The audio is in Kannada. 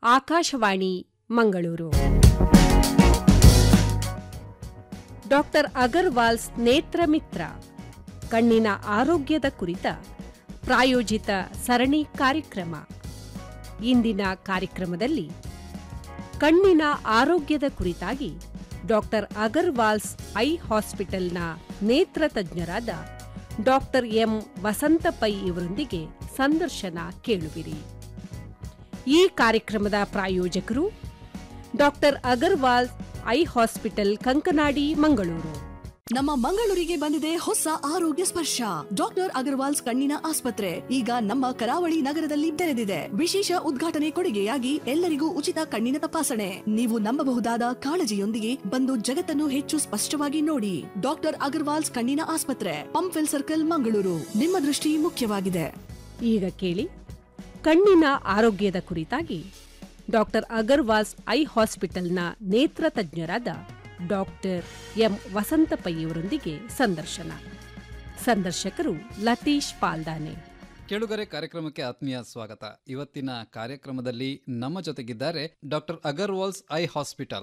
ಆಕಾಶವಾಣಿ ಮಂಗಳೂರು ಡಾಕ್ಟರ್ ಅಗರ್ವಾಲ್ಸ್ ನೇತ್ರಮಿತ್ರ ಕಣ್ಣಿನ ಆರೋಗ್ಯದ ಕುರಿತ ಪ್ರಾಯೋಜಿತ ಸರಣಿ ಕಾರ್ಯಕ್ರಮ ಇಂದಿನ ಕಾರ್ಯಕ್ರಮದಲ್ಲಿ ಕಣ್ಣಿನ ಆರೋಗ್ಯದ ಕುರಿತಾಗಿ ಡಾಕ್ಟರ್ ಅಗರ್ವಾಲ್ಸ್ ಐ ಹಾಸ್ಪಿಟಲ್ನ ನೇತ್ರ ತಜ್ಞರಾದ ಡಾಕ್ಟರ್ ಎಂ ವಸಂತ ಪೈ ಇವರೊಂದಿಗೆ ಸಂದರ್ಶನ ಕೇಳುವಿರಿ ಈ ಕಾರ್ಯಕ್ರಮದ ಪ್ರಾಯೋಜಕರು doctor Agarwal eye hospital Kankanadi Mangaluru ನಮ್ಮ ಮಂಗಳೂರಿಗೆ ಬಂದಿದೆ ಹೊಸ ಆರೋಗ್ಯ ಸ್ಪರ್ಶ ಡಾಕ್ಟರ್ ಅಗರ್ವಾಲ್ಸ್ ಕಣ್ಣಿನ ಆಸ್ಪತ್ರೆ ಈಗ ನಮ್ಮ ಕರಾವಳಿ ನಗರದಲ್ಲಿ ತೆರೆದಿದೆ ವಿಶೇಷ ಉದ್ಘಾಟನೆ ಕೊಡುಗೆಯಾಗಿ ಎಲ್ಲರಿಗೂ ಉಚಿತ ಕಣ್ಣಿನ ತಪಾಸಣೆ ನೀವು ನಂಬಬಹುದಾದ ಕಾಳಜಿಯೊಂದಿಗೆ ಬಂದು ಜಗತ್ತನ್ನು ಹೆಚ್ಚು ಸ್ಪಷ್ಟವಾಗಿ ನೋಡಿ ಡಾಕ್ಟರ್ ಅಗರ್ವಾಲ್ಸ್ ಕಣ್ಣಿನ ಆಸ್ಪತ್ರೆ ಪಂಪ್ವೆಲ್ ಸರ್ಕಲ್ ಮಂಗಳೂರು ನಿಮ್ಮ ದೃಷ್ಟಿ ಮುಖ್ಯವಾಗಿದೆ ಈಗ ಕೇಳಿ ಕಣ್ಣಿನ ಆರೋಗ್ಯದ ಕುರಿತಾಗಿ ಡಾಕ್ಟರ್ ಅಗರ್ವಾಲ್ಸ್ ಐ ಹಾಸ್ಪಿಟಲ್ನ ನೇತ್ರ ತಜ್ಞರಾದ ಡಾಕ್ಟರ್ ಎಂ ವಸಂತ ಪೈ ಇವರೊಂದಿಗೆ ಸಂದರ್ಶನ ಸಂದರ್ಶಕರು ಲತೀಶ್ ಪಾಲ್ದಾನೆ ಕೇಳುಗರೆ ಕಾರ್ಯಕ್ರಮಕ್ಕೆ ಆತ್ಮೀಯ ಸ್ವಾಗತ ಇವತ್ತಿನ ಕಾರ್ಯಕ್ರಮದಲ್ಲಿ ನಮ್ಮ ಜೊತೆಗಿದ್ದಾರೆ ಡಾಕ್ಟರ್ ಅಗರ್ವಾಲ್ಸ್ ಐ ಹಾಸ್ಪಿಟಲ್